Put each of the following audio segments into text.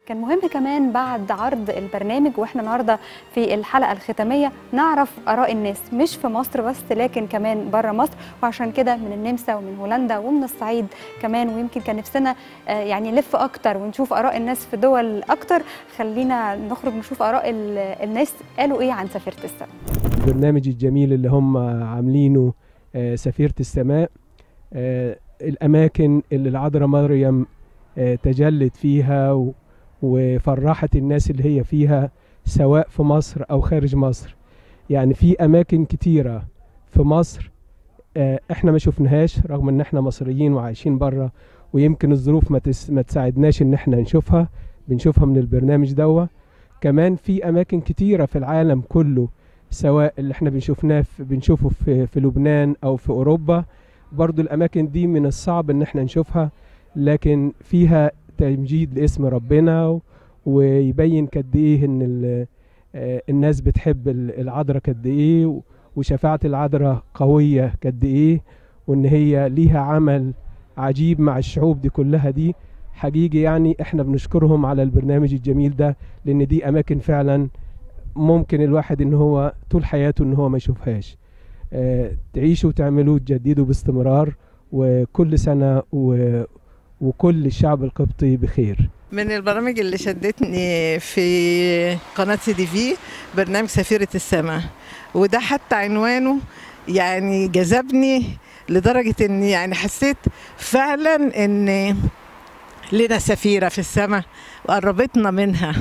كان مهم كمان بعد عرض البرنامج واحنا النهارده في الحلقه الختاميه نعرف اراء الناس مش في مصر بس لكن كمان بره مصر وعشان كده من النمسا ومن هولندا ومن الصعيد كمان ويمكن كان نفسنا آه، يعني نلف اكتر ونشوف اراء الناس في دول اكتر خلينا نخرج نشوف اراء ال- الناس قالوا ايه عن سفيره السماء البرنامج الجميل اللي هم عاملينه آه، سفيرة السماء آه، الأماكن اللي العذراء مريم آه، تجلت فيها و- وفرحت الناس اللي هي فيها سواء في مصر أو خارج مصر يعني في أماكن كتيرة في مصر آه، احنا ما شفناهاش رغم ان احنا مصريين وعايشين بره ويمكن الظروف ما, تس ما تساعدناش ان احنا نشوفها بنشوفها من البرنامج دوا كمان في اماكن كتيرة في العالم كله سواء اللي احنا بنشوفناه في بنشوفه في, في لبنان او في اوروبا برضو الاماكن دي من الصعب ان احنا نشوفها لكن فيها تمجيد لاسم ربنا و- ويبين قد ايه ان ال- آه، الناس بتحب ال- العذراء قد ايه و- وشفاعة العذراء قوية قد ايه وان هي ليها عمل عجيب مع الشعوب دي كلها دي حقيقي يعني احنا بنشكرهم على البرنامج الجميل ده لان دي اماكن فعلا ممكن الواحد ان هو طول حياته ان هو ما يشوفهاش آه، تعيشوا وتعملوا تجددوا باستمرار وكل سنة و... وكل الشعب القبطي بخير من البرامج اللي شدتني في قناة سي دي في برنامج سفيرة السماء وده حتى عنوانه يعني جذبني لدرجة ان يعني حسيت فعلا ان لنا سفيرة في السماء وقربتنا منها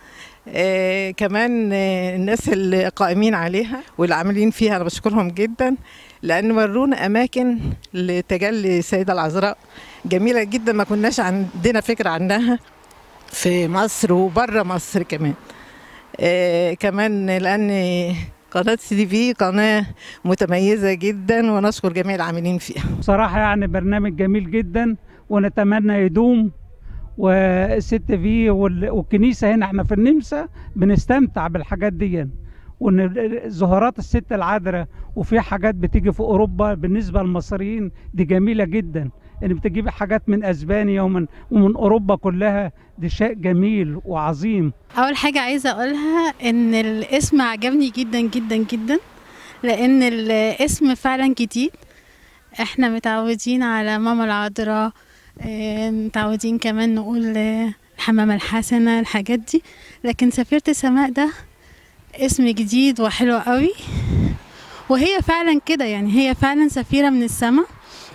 آه كمان آه الناس اللي قائمين عليها واللي عاملين فيها انا بشكرهم جدا لان ورونا اماكن لتجلي السيده العذراء جميله جدا ما كناش عندنا فكره عنها في مصر وبره مصر كمان آه كمان لان قناه سي دي في قناه متميزه جدا ونشكر جميع العاملين فيها بصراحة يعني برنامج جميل جدا ونتمنى يدوم والست في وال- والكنيسة هنا احنا في النمسا بنستمتع بالحاجات دي وان ظهورات الست العذراء وفي حاجات بتيجي في اوروبا بالنسبة للمصريين دي جميلة جدا ان بتجيب حاجات من اسبانيا ومن ومن اوروبا كلها دي شيء جميل وعظيم اول حاجه عايزه اقولها ان الاسم عجبني جدا جدا جدا لان الاسم فعلا جديد احنا متعودين على ماما العذراء آه، متعودين كمان نقول آه، الحمامة الحسنة الحاجات دي لكن سفيرة السماء ده اسم جديد وحلو قوي وهي فعلا كده يعني هي فعلا سفيرة من السماء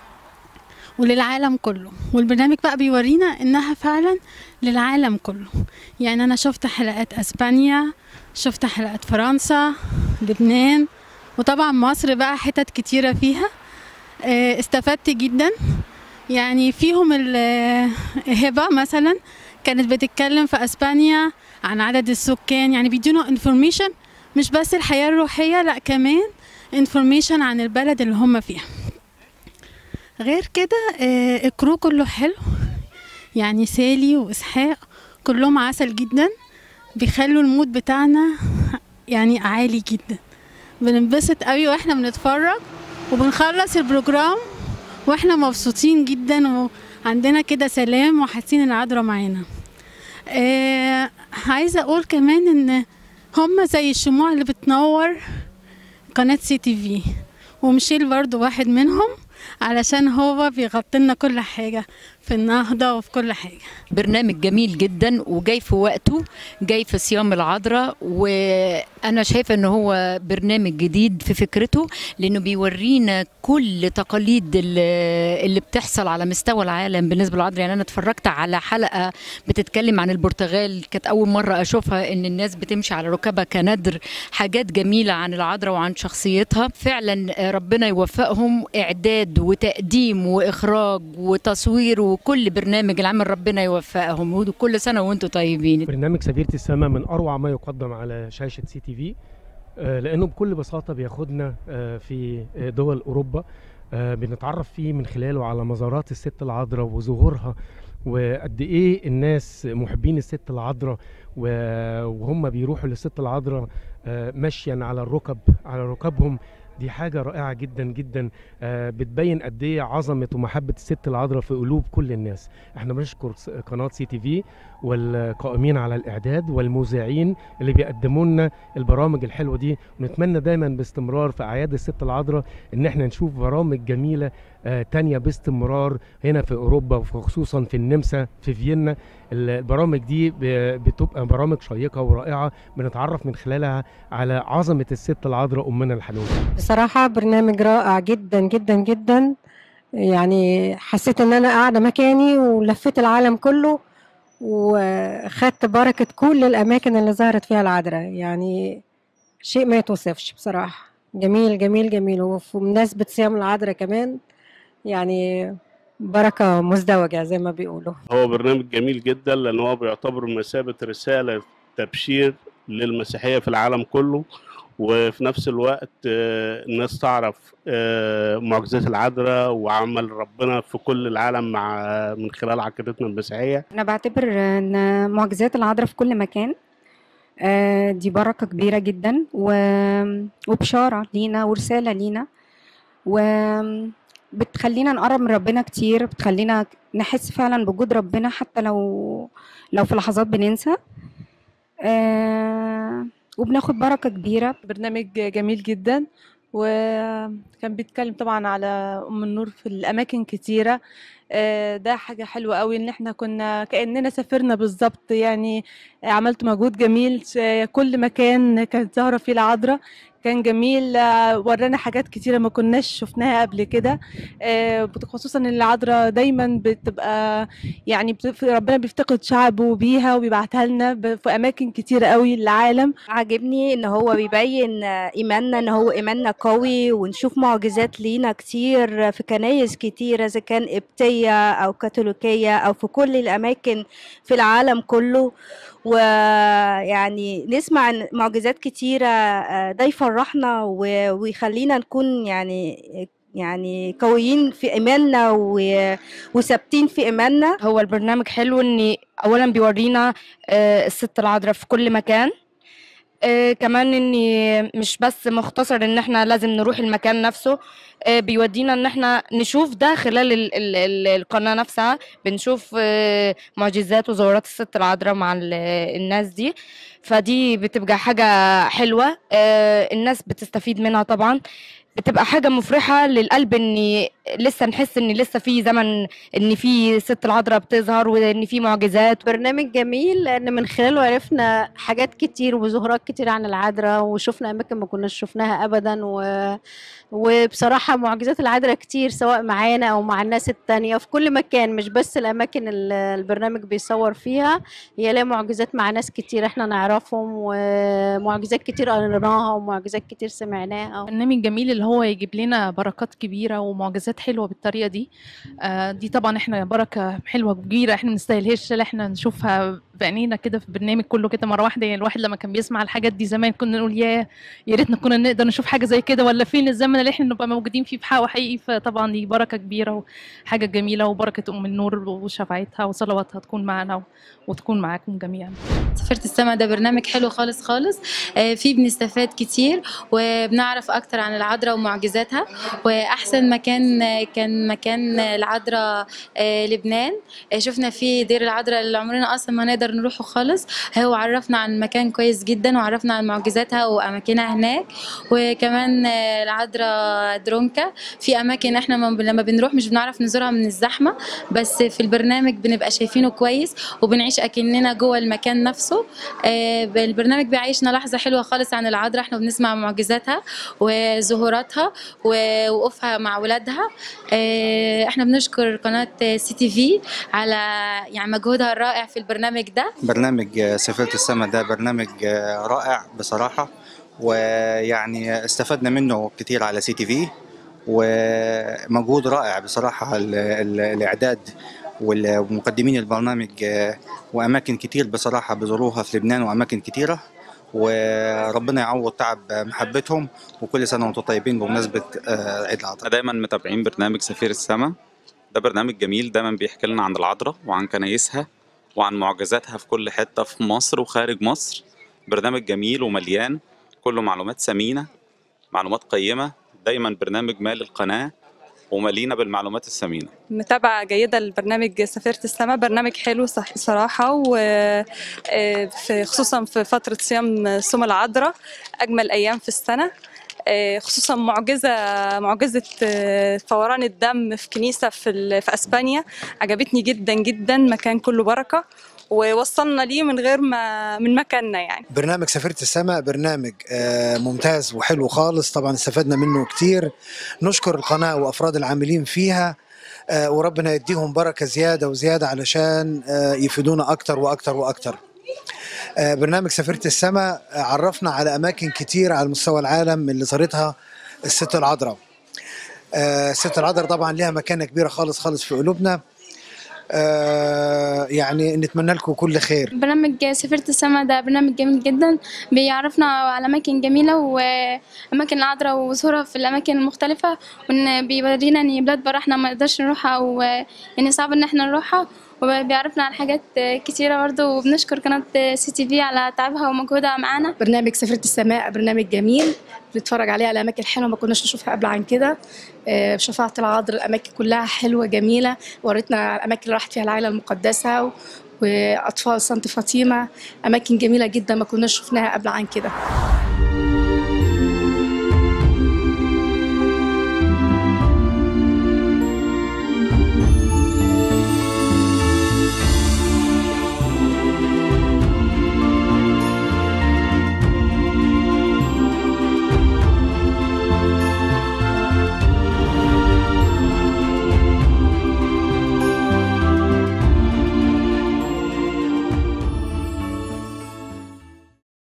وللعالم كله والبرنامج بقى بيورينا انها فعلا للعالم كله يعني انا شفت حلقات اسبانيا شفت حلقات فرنسا لبنان وطبعا مصر بقى حتت كتيرة فيها آه، استفدت جدا يعني فيهم ال- هبة مثلا كانت بتتكلم في اسبانيا عن عدد السكان يعني بيدونا انفورميشن مش بس الحياة الروحية لا كمان انفورميشن عن البلد اللي هم فيها غير كده آه، الكرو كله حلو يعني سالي واسحاق كلهم عسل جدا بيخلوا المود بتاعنا يعني عالي جدا بننبسط قوي واحنا بنتفرج وبنخلص البروجرام واحنا مبسوطين جدا وعندنا كده سلام وحاسين العذراء معانا آه عايزه اقول كمان ان هم زي الشموع اللي بتنور قناه سي تي في ومشيل برضو واحد منهم علشان هو بيغطي لنا كل حاجه في النهضه وفي كل حاجه برنامج جميل جدا وجاي في وقته جاي في صيام العذراء وانا شايفه ان هو برنامج جديد في فكرته لانه بيورينا كل تقاليد اللي اللي بتحصل على مستوى العالم بالنسبه للعذراء يعني انا اتفرجت على حلقه بتتكلم عن البرتغال كانت اول مره اشوفها ان الناس بتمشي على ركبها كندر حاجات جميله عن العذراء وعن شخصيتها فعلا ربنا يوفقهم اعداد وتقديم واخراج وتصوير وكل برنامج العمل ربنا يوفقهم وكل سنه وانتم طيبين برنامج سفيرة السماء من أروع ما يقدم على شاشة سي تي في آه، لأنه بكل بساطة بياخدنا آه، في آه، دول أوروبا آه، بنتعرف فيه من خلاله على مزارات الست العذراء وظهورها وقد إيه الناس محبين الست العذراء و- وهم بيروحوا للست العذراء آه، مشيا على الركب على ركبهم دي حاجه رائعه جدا جدا آه، بتبين قد ايه عظمه ومحبه الست العذراء في قلوب كل الناس احنا بنشكر س- قناه سي تي في والقائمين على الاعداد والمذيعين اللي بيقدموا لنا البرامج الحلوه دي ونتمنى دايما باستمرار في اعياد الست العذراء ان احنا نشوف برامج جميله آه، تانية باستمرار هنا في اوروبا وخصوصا في النمسا في فيينا البرامج دي ب- بتبقى برامج شيقه ورائعه بنتعرف من خلالها على عظمه الست العذراء امنا الحنون بصراحة برنامج رائع جدا جدا جدا يعني حسيت ان انا قاعدة مكاني ولفيت العالم كله وخدت بركة كل الاماكن اللي ظهرت فيها العذراء يعني شيء ما يتوصفش بصراحة جميل جميل جميل وبمناسبة صيام العذراء كمان يعني بركة مزدوجة زي ما بيقولوا هو برنامج جميل جدا لان هو بيعتبر مثابه رساله تبشير للمسيحيه في العالم كله وفي نفس الوقت آه، الناس تعرف آه، معجزات العذراء وعمل ربنا في كل العالم مع من خلال عقيدتنا المسيحيه أنا بعتبر إن معجزات العذراء في كل مكان آه، دي بركة كبيرة جدا و- وبشارة لينا ورسالة لينا وبتخلينا نقرب من ربنا كتير بتخلينا نحس فعلا بوجود ربنا حتى لو لو في لحظات بننسى آه، وبناخد بركة كبيرة برنامج جميل جدا وكان بيتكلم طبعا على ام النور في الاماكن كتيره آه، ده حاجه حلوه قوي ان احنا كنا كاننا سافرنا بالظبط يعني عملت مجهود جميل ش- كل مكان كانت ظاهره فيه العذراء كان جميل آه، ورانا حاجات كتيره ما كناش شفناها قبل كده آه، خصوصا ان العذراء دايما بتبقى يعني بت- ربنا بيفتقد شعبه بيها وبيبعتها لنا ب- في اماكن كتيره قوي للعالم عاجبني ان هو بيبين ايماننا ان هو ايماننا قوي ونشوف معجزات لينا كتير في كنايس كتيره اذا كان قبطيه او كاثوليكيه او في كل الاماكن في العالم كله ويعني نسمع عن معجزات كتيره آه، ده يفرحنا و- ويخلينا نكون يعني يعني قويين في ايماننا و- وثابتين في ايماننا هو البرنامج حلو ان اولا بيورينا آه، الست العذراء في كل مكان آه، كمان ان مش بس مختصر ان احنا لازم نروح المكان نفسه آه، بيودينا ان احنا نشوف ده خلال ال ال ال القناة نفسها بنشوف آه، معجزات وظهورات الست العذراء مع ال- الناس دي فدي بتبقى حاجة حلوة آه، الناس بتستفيد منها طبعا بتبقى حاجة مفرحة للقلب ان لسه نحس ان لسه في زمن ان في ست العذراء بتظهر وان في معجزات برنامج جميل لان من خلاله عرفنا حاجات كتير وظهورات كتير عن العذراء وشفنا اماكن ما كناش شفناها ابدا و... وبصراحه معجزات العذراء كتير سواء معانا او مع الناس التانية في كل مكان مش بس الاماكن اللي البرنامج بيصور فيها هي لها معجزات مع ناس كتير احنا نعرفهم ومعجزات كتير قريناها ومعجزات كتير سمعناها برنامج جميل اللي هو يجيب لنا بركات كبيره ومعجزات حلوه بالطريقه دي آه دي طبعا احنا بركه حلوه كبيره احنا ما نستاهلهاش لا احنا نشوفها بعينينا كده في البرنامج كله كده مره واحده يعني الواحد لما كان بيسمع الحاجات دي زمان كنا نقول يا يا ريتنا كنا نقدر نشوف حاجه زي كده ولا فين الزمن اللي احنا نبقى موجودين فيه بحقه حقيقي فطبعا دي بركه كبيره وحاجه جميله وبركه ام النور وشفاعتها وصلواتها تكون معنا وتكون معاكم جميعا سفيرة السما ده برنامج حلو خالص خالص آه، فيه بنستفاد كتير وبنعرف أكتر عن العذراء ومعجزاتها وأحسن مكان آه، كان مكان العذراء آه، لبنان آه، شفنا فيه دير العذراء اللي عمرنا أصلا ما نقدر نروحه خالص هو عرفنا عن مكان كويس جدا وعرفنا عن معجزاتها وأماكنها هناك وكمان آه، العذراء درونكا في أماكن احنا ما- لما بنروح مش بنعرف نزورها من الزحمة بس في البرنامج بنبقى شايفينه كويس وبنعيش أكننا جوه المكان نفسه آه، البرنامج بيعيشنا لحظة حلوة خالص عن العذراء احنا بنسمع معجزاتها وظهوراتها ووقوفها مع ولادها آه، احنا بنشكر قناة سي تي في على يعني مجهودها الرائع في البرنامج ده برنامج سفيرة السما ده برنامج رائع بصراحة ويعني استفدنا منه كتير على سي تي في ومجهود رائع بصراحة ال- ال- الإعداد والمقدمين البرنامج وأماكن كتير بصراحة بزوروها في لبنان وأماكن كتيرة وربنا يعوض تعب محبتهم وكل سنة وانتم طيبين بمناسبة آه، عيد العطاء دايما متابعين برنامج سفير السما ده برنامج جميل دايما بيحكي لنا عن العذراء وعن كنايسها وعن معجزاتها في كل حتة في مصر وخارج مصر برنامج جميل ومليان كله معلومات ثمينة معلومات قيمة دايما برنامج مال القناه وملينا بالمعلومات الثمينه متابعة جيدة لبرنامج سفيرة السماء برنامج حلو صح صراحة وخصوصا في فترة صيام صوم العذراء أجمل أيام في السنة آه، خصوصا معجزة معجزة آه، فوران الدم في كنيسة في ال- في أسبانيا عجبتني جدا جدا مكان كله بركة ووصلنا ليه من غير ما من مكاننا يعني برنامج سفيرة السماء برنامج آه، ممتاز وحلو خالص طبعا استفدنا منه كتير نشكر القناة وأفراد العاملين فيها آه، وربنا يديهم بركة زيادة وزيادة علشان آه، يفيدونا أكتر وأكتر وأكتر آه، برنامج سفيرة السماء آه، عرفنا على أماكن كتير على مستوى العالم اللي زارتها الست العذراء آه، الست العذراء طبعا لها مكانة كبيرة خالص خالص في قلوبنا آه، يعني نتمنى لكم كل خير برنامج سفيرة السما ده برنامج جميل جدا بيعرفنا على أماكن جميلة وأماكن العذراء وظهورها في الأماكن المختلفة وإن بيورينا إن بلاد برا إحنا ما نقدرش نروحها أو يعني صعب إن إحنا نروحها وبيعرفنا على حاجات كتيرة برضه وبنشكر قناة سي تي في على تعبها ومجهودها معانا برنامج سفيرة السماء برنامج جميل بنتفرج عليه على أماكن حلوة ما كناش نشوفها قبل عن كده آه، بشفاعة العذراء الأماكن كلها حلوة جميلة وريتنا الأماكن اللي راحت فيها العائلة المقدسة و- وأطفال سانت فاطمة أماكن جميلة جدا ما كناش شفناها قبل عن كده